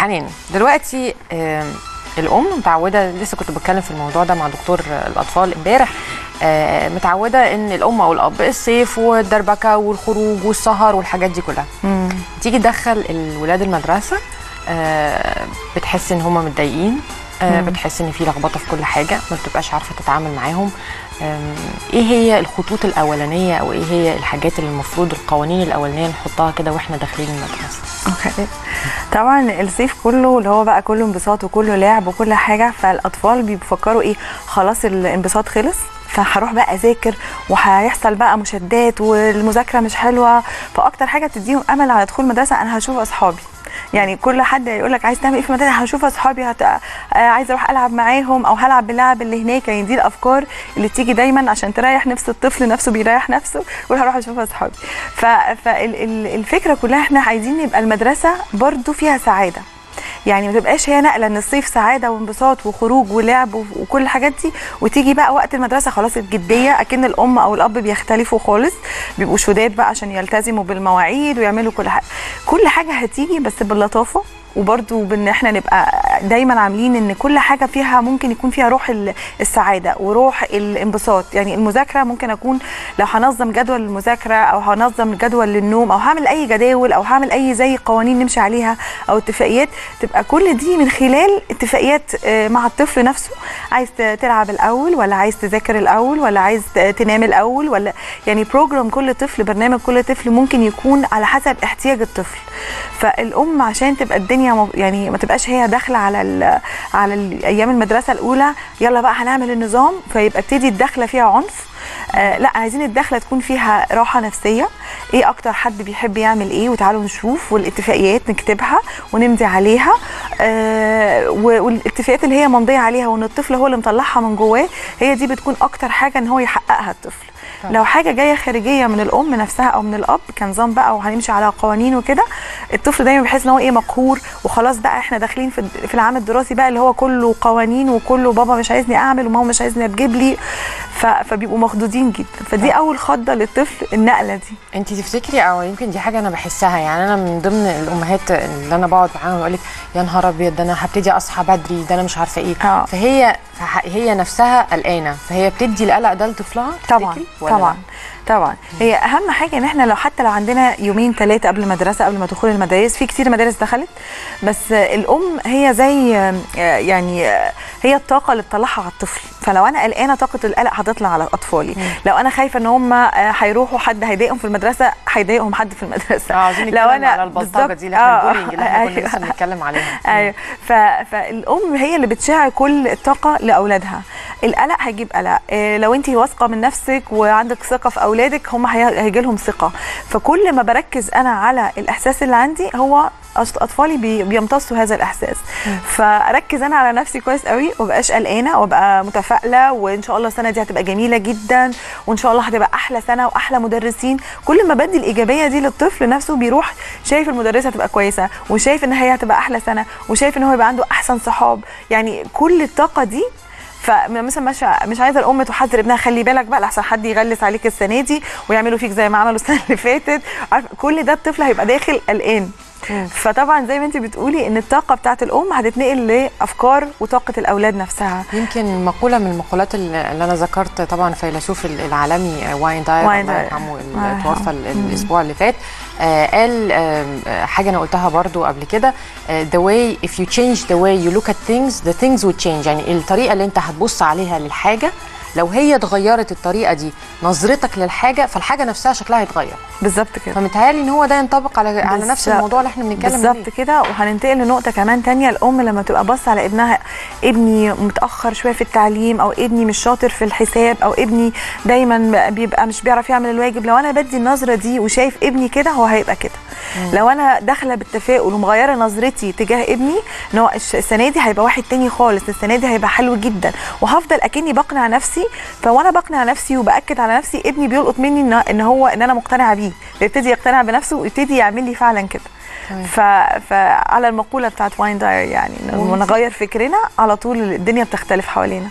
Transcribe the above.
حنان دلوقتي آم، الام متعوده لسه كنت بتكلم في الموضوع ده مع دكتور الاطفال امبارح آه، متعوده ان الام او الاب الصيف والدربكه والخروج والسهر والحاجات دي كلها تيجي تدخل الولاد المدرسه آه، بتحس ان هم متضايقين آه، بتحس ان في لخبطه في كل حاجه ما بتبقاش عارفه تتعامل معاهم آم، ايه هي الخطوط الاولانيه او ايه هي الحاجات اللي المفروض القوانين الاولانيه نحطها كده واحنا داخلين المدرسه اوكي طبعا الصيف كله اللي هو بقى كله انبساط وكله لعب وكل حاجه فالاطفال بيفكروا ايه خلاص الانبساط خلص فهروح بقى اذاكر وهيحصل بقى مشادات والمذاكره مش حلوه فاكتر حاجه بتديهم امل على دخول المدرسه انا هشوف اصحابي يعني كل حد يقول لك عايز تعمل ايه في المدرسه هشوف اصحابي هت... آه، عايز اروح العب معاهم او هلعب باللعب اللي هناك يعني دي الافكار اللي تيجي دايما عشان تريح نفس الطفل نفسه بيريح نفسه يقول هروح اشوف اصحابي فالفكره كلها احنا عايزين يبقى المدرسه برضو فيها سعاده يعني ما تبقاش هي نقله ان الصيف سعاده وانبساط وخروج ولعب و- وكل الحاجات دي وتيجي بقى وقت المدرسه خلاص الجديه اكن الام او الاب بيختلفوا خالص بيبقوا شداد بقى عشان يلتزموا بالمواعيد ويعملوا كل حاجه كل حاجه هتيجي بس باللطافه وبرضو بان احنا نبقى دايما عاملين ان كل حاجه فيها ممكن يكون فيها روح ال- السعاده وروح الانبساط يعني المذاكره ممكن اكون لو هنظم جدول المذاكره او هنظم جدول للنوم او هعمل اي جداول او هعمل اي زي قوانين نمشي عليها او اتفاقيات تبقى كل دي من خلال اتفاقيات آه، مع الطفل نفسه عايز ت- تلعب الاول ولا عايز تذاكر الاول ولا عايز ت- تنام الاول ولا يعني بروجرام كل طفل برنامج كل طفل ممكن يكون على حسب احتياج الطفل فالام عشان تبقى الدنيا م- يعني ما تبقاش هي داخله على ال على ال- ايام المدرسه الاولى يلا بقى هنعمل النظام فيبقى ابتدي الدخله فيها عنف آه لا عايزين الدخله تكون فيها راحه نفسيه ايه اكتر حد بيحب يعمل ايه وتعالوا نشوف والاتفاقيات نكتبها ونمضي عليها آه و- والاتفاقيات اللي هي ممضيه عليها وان الطفل هو اللي مطلعها من جواه هي دي بتكون اكتر حاجه ان هو يحققها الطفل طبعا. لو حاجه جايه خارجيه من الام نفسها او من الاب كنظام بقى وهنمشي على قوانين وكده الطفل دايما بيحس ان هو ايه مقهور وخلاص بقى احنا داخلين في في العام الدراسي بقى اللي هو كله قوانين وكله بابا مش عايزني اعمل وماما مش عايزني تجيب لي ف- فبيبقوا مخضوضين جدا فدي طبعا. اول خضه للطفل النقله دي انت تفتكري او يمكن دي حاجه انا بحسها يعني انا من ضمن الامهات اللي انا بقعد معاهم واقول لك يا نهار ابيض ده انا هبتدي اصحى بدري ده انا مش عارفه ايه اه. فهي فح- هي نفسها قلقانه فهي بتدي القلق ده لطفلها طبعا تفتكري ولا طبعا لا؟ طبعا هي اهم حاجه ان احنا لو حتى لو عندنا يومين ثلاثه قبل المدرسه قبل ما دخول المدارس في كتير مدارس دخلت بس الام هي زي آه، يعني آه، هي الطاقه اللي بتطلعها على الطفل فلو انا قلقانه طاقه القلق هتطلع على اطفالي لو انا خايفه ان هم آه، هيروحوا حد هيضايقهم في المدرسه هيضايقهم حد في المدرسه اه عايزين نتكلم على البلطجه بالظبط، دي اللي احنا آه، البولينج اللي احنا كنا أيوة. لسه بنتكلم عليها ايوه ف... فالام هي اللي بتشع كل الطاقه لاولادها القلق هيجيب قلق إيه لو انت واثقه من نفسك وعندك ثقه في اولادك هم هيجي لهم ثقه فكل ما بركز انا على الاحساس اللي عندي هو أص- اطفالي بي... بيمتصوا هذا الاحساس فاركز انا على نفسي كويس قوي ومبقاش قلقانه وابقى متفائله وان شاء الله السنه دي هتبقى جميله جدا وان شاء الله هتبقى احلى سنه واحلى مدرسين كل ما بدي الايجابيه دي للطفل نفسه بيروح شايف المدرسه هتبقى كويسه وشايف ان هي هتبقى احلى سنه وشايف ان هو يبقى عنده احسن صحاب يعني كل الطاقه دي فمثلا مش مش عايزه الام تحذر ابنها خلي بالك بقى لحسن حد يغلس عليك السنه دي ويعملوا فيك زي ما عملوا السنه اللي فاتت عارف كل ده الطفل هيبقى داخل قلقان فطبعا زي ما انت بتقولي ان الطاقه بتاعت الام هتتنقل لافكار وطاقه الاولاد نفسها يمكن مقوله من المقولات اللي اللي انا ذكرت طبعا الفيلسوف العالمي واين داير واين الله داير. يرحمه الله اللي توفى يرحمه. ال- الاسبوع اللي فات آه قال آم، آه حاجه انا قلتها برضو قبل كده آه the way if you change the way you look at things the things will change يعني الطريقه اللي انت هتبص عليها للحاجه لو هي اتغيرت الطريقه دي نظرتك للحاجه فالحاجه نفسها شكلها هيتغير بالظبط كده فمتهيألي ان هو ده ينطبق على على نفس بالظبط. الموضوع اللي احنا بنتكلم بالظبط عليه كده وهننتقل لنقطه كمان تانية الام لما تبقى باصه على ابنها ابني متاخر شويه في التعليم او ابني مش شاطر في الحساب او ابني دايما بيبقى مش بيعرف يعمل الواجب لو انا بدي النظره دي وشايف ابني كده هو هيبقى كده لو انا داخله بالتفاؤل ومغيره نظرتي تجاه ابني ان هو الش- السنه دي هيبقى واحد تاني خالص السنه دي هيبقى حلو جدا وهفضل اكني بقنع نفسي فوانا بقنع نفسي وباكد على نفسي ابني بيلقط مني ان ان هو ان انا مقتنعه بيه بيبتدي يقتنع بنفسه ويبتدي يعمل لي فعلا كده تمام. ف... فعلى المقوله بتاعت واين داير يعني إن لما نغير فكرنا على طول الدنيا بتختلف حوالينا